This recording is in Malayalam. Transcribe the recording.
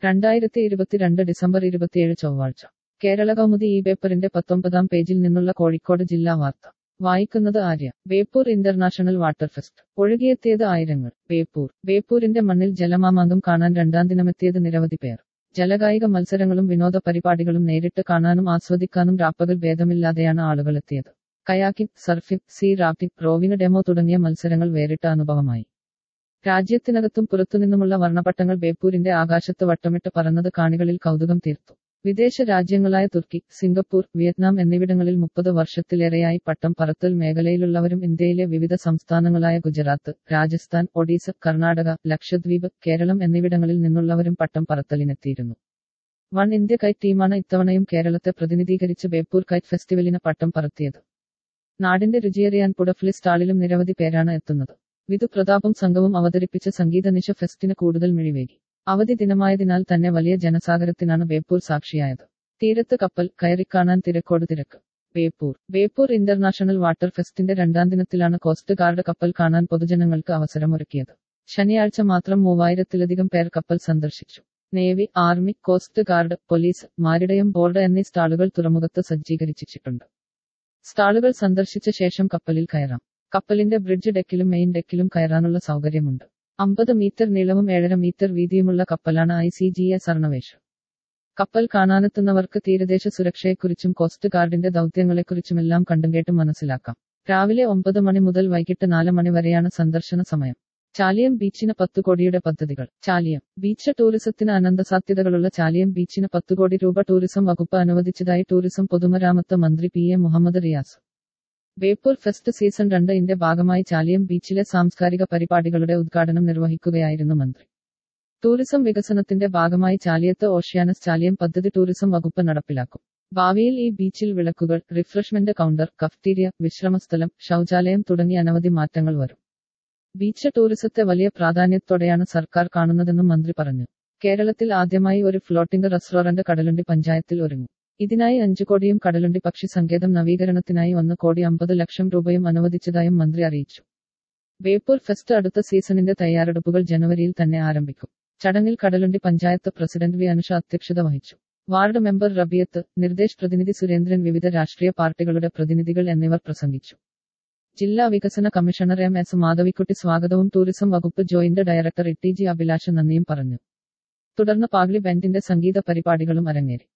രണ്ടായിരത്തി ഇരുപത്തിരണ്ട് ഡിസംബർ ഇരുപത്തിയേഴ് ചൊവ്വാഴ്ച കേരള കൗമുദി ഈ പേപ്പറിന്റെ പത്തൊമ്പതാം പേജിൽ നിന്നുള്ള കോഴിക്കോട് ജില്ലാ വാർത്ത വായിക്കുന്നത് Arya Beypore international water fest ഒഴുകിയെത്തിയത് ആയിരങ്ങൾ ബേപ്പൂർ ബേപ്പൂരിന്റെ മണ്ണിൽ ജലമാമാങ്കം കാണാൻ രണ്ടാം ദിനമെത്തിയത് നിരവധി പേർ ജലകായിക മത്സരങ്ങളും വിനോദ പരിപാടികളും നേരിട്ട് കാണാനും ആസ്വദിക്കാനും രാപ്പകൽ ഭേദമില്ലാതെയാണ് ആളുകൾ എത്തിയത് kayaking surfing sea rafting rowing demo തുടങ്ങിയ മത്സരങ്ങൾ വേറിട്ട അനുഭവമായി രാജ്യത്തിനകത്തും പുറത്തുനിന്നുമുള്ള വർണ്ണപ്പട്ടങ്ങൾ ബേപ്പൂരിന്റെ ആകാശത്ത് വട്ടമിട്ട് പറന്നത് കാണികളിൽ കൗതുകം തീർത്തു വിദേശ രാജ്യങ്ങളായ തുർക്കി സിംഗപ്പൂർ വിയറ്റ്നാം എന്നിവിടങ്ങളിൽ മുപ്പത് വർഷത്തിലേറെയായി പട്ടം പറത്തൽ മേഖലയിലുള്ളവരും ഇന്ത്യയിലെ വിവിധ സംസ്ഥാനങ്ങളായ ഗുജറാത്ത് രാജസ്ഥാൻ ഒഡീസ കർണാടക ലക്ഷദ്വീപ് കേരളം എന്നിവിടങ്ങളിൽ നിന്നുള്ളവരും പട്ടം പറത്തലിനെത്തിയിരുന്നു വൺ ഇന്ത്യ കൈറ്റ് ടീമാണ് ഇത്തവണയും കേരളത്തെ പ്രതിനിധീകരിച്ച് ബേപ്പൂർ കൈറ്റ് ഫെസ്റ്റിവലിന് പട്ടം പറത്തിയത് നാടിന്റെ രുചിയറിയാൻ പുടഫ്ലി സ്റ്റാളിലും നിരവധി പേരാണ് എത്തുന്നത് വിധു പ്രതാപും സംഘവും അവതരിപ്പിച്ച സംഗീത നിശ ഫെസ്റ്റിന് കൂടുതൽ മിഴിവേകി അവധി ദിനമായതിനാൽ തന്നെ വലിയ ജനസാഗരത്തിനാണ് ബേപ്പൂർ സാക്ഷിയായത് തീരത്ത് കപ്പൽ കയറിക്കാണാൻ തിരക്കോട് തിരക്ക് ബേപ്പൂർ ബേപ്പൂർ ഇന്റർനാഷണൽ വാട്ടർ ഫെസ്റ്റിന്റെ രണ്ടാം ദിനത്തിലാണ് കോസ്റ്റ് ഗാർഡ് കപ്പൽ കാണാൻ പൊതുജനങ്ങൾക്ക് അവസരമൊരുക്കിയത് ശനിയാഴ്ച മാത്രം മൂവായിരത്തിലധികം പേർ കപ്പൽ സന്ദർശിച്ചു navy army coast guard police maritime board എന്നീ സ്റ്റാളുകൾ തുറമുഖത്ത് സജ്ജീകരിച്ചിട്ടുണ്ട് സ്റ്റാളുകൾ സന്ദർശിച്ച ശേഷം കപ്പലിൽ കയറാം കപ്പലിന്റെ ബ്രിഡ്ജ് ഡെക്കിലും മെയിൻ ഡെക്കിലും കയറാനുള്ള സൗകര്യമുണ്ട് അമ്പത് മീറ്റർ നീളവും ഏഴര മീറ്റർ വീതിയുമുള്ള കപ്പലാണ് I C G S Arnavesh കപ്പൽ കാണാനെത്തുന്നവർക്ക് തീരദേശ സുരക്ഷയെക്കുറിച്ചും കോസ്റ്റ് ഗാർഡിന്റെ ദൗത്യങ്ങളെക്കുറിച്ചുമെല്ലാം കണ്ടും കേട്ടും മനസ്സിലാക്കാം രാവിലെ ഒമ്പത് മണി മുതൽ വൈകിട്ട് നാല് മണി വരെയാണ് സന്ദർശന സമയം ചാലിയം ബീച്ചിന് പത്ത് കോടിയുടെ പദ്ധതികൾ ചാലിയം ബീച്ച് ടൂറിസത്തിന് അനന്തസാധ്യതകളുള്ള ചാലിയം ബീച്ചിന് പത്ത് കോടി രൂപ ടൂറിസം വകുപ്പ് അനുവദിച്ചതായി ടൂറിസം പൊതുമരാമത്ത് മന്ത്രി P A Muhammad Riyas Beypore fest season രണ്ടിന്റെ ഭാഗമായി ചാലിയം ബീച്ചിലെ സാംസ്കാരിക പരിപാടികളുടെ ഉദ്ഘാടനം നിർവഹിക്കുകയായിരുന്നു മന്ത്രി ടൂറിസം വികസനത്തിന്റെ ഭാഗമായി ചാലിയത്ത് ഓഷ്യാനസ് ചാലിയം പദ്ധതി ടൂറിസം വകുപ്പ് നടപ്പിലാക്കും ഭാവിയിൽ ഈ ബീച്ചിൽ വിളക്കുകൾ റിഫ്രഷ്മെന്റ് കൗണ്ടർ കഫ്റ്റീരിയ വിശ്രമസ്ഥലം ശൗചാലയം തുടങ്ങി അനവധി മാറ്റങ്ങൾ വരും ബീച്ച് ടൂറിസത്തെ വലിയ പ്രാധാന്യത്തോടെയാണ് സർക്കാർ കാണുന്നതെന്നും മന്ത്രി പറഞ്ഞു കേരളത്തിൽ ആദ്യമായി ഒരു ഫ്ലോട്ടിംഗ് റെസ്റ്റോറന്റ് കടലുണ്ടി പഞ്ചായത്തിൽ ഒരുങ്ങും ഇതിനായി അഞ്ചു കോടിയും കടലുണ്ടി പക്ഷി സങ്കേതം നവീകരണത്തിനായി ഒന്ന് കോടി അമ്പത് ലക്ഷം രൂപയും അനുവദിച്ചതായും മന്ത്രി അറിയിച്ചു ബേപ്പൂർ ഫെസ്റ്റ് അടുത്ത സീസണിന്റെ തയ്യാറെടുപ്പുകൾ ജനുവരിയിൽ തന്നെ ആരംഭിക്കും ചടങ്ങിൽ കടലുണ്ടി പഞ്ചായത്ത് പ്രസിഡന്റ് വി അനുഷ അധ്യക്ഷത വഹിച്ചു വാർഡ് മെമ്പർ റബിയത്ത് നിർദ്ദേശ് പ്രതിനിധി സുരേന്ദ്രൻ വിവിധ രാഷ്ട്രീയ പാർട്ടികളുടെ പ്രതിനിധികൾ എന്നിവർ പ്രസംഗിച്ചു ജില്ലാ വികസന കമ്മീഷണർ എം എസ് മാധവിക്കുട്ടി സ്വാഗതവും ടൂറിസം വകുപ്പ് joint director E T G Abhilash നന്ദിയും പറഞ്ഞു തുടർന്ന് പാഗ്ലി ബാൻഡിന്റെ സംഗീത പരിപാടികളും അരങ്ങേറി